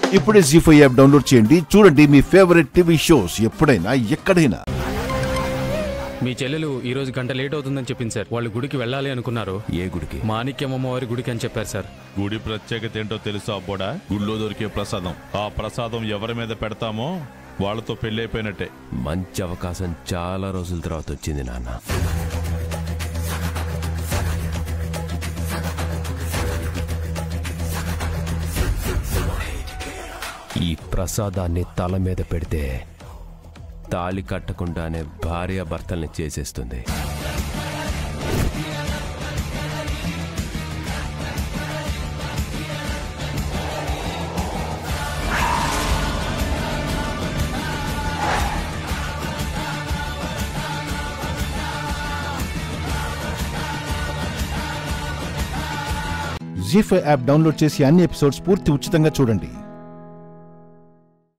ఇప్పుడే G five app download చేయండి చూడండి మీ ఫేవరెట్ టీవీ షోస్ ఎప్పుడైనా ఎక్కడైనా మీ చెల్లెలు ఈ రోజు గంట లేట్ అవుతుందని చెప్పింది సార్ వాళ్ళు గుడికి వెళ్ళాలి అనుకున్నారు ఏ గుడికి మాణిక్యం అమ్మవారి గుడికి అని చెప్పారు సార్ గుడి ప్రత్యేకత ఏంటో తెలుసా అబ్బోడా గుడిలో దొరికే ప్రసాదం ఆ ప్రసాదం ఎవరి మీద పెడతామో వాళ్ళతో పెళ్లి అయిపోయినట్టే మంచి అవకాశం చాలా రోజుల తర్వాత వచ్చింది నాన్న ఈ ప్రసాదాన్ని తల మీద పెడితే తాళి కట్టకుండానే భార్య భర్తల్ని చేసేస్తుంది జీ ఫైవ్ యాప్ డౌన్లోడ్ చేసి అన్ని ఎపిసోడ్స్ పూర్తి ఉచితంగా చూడండి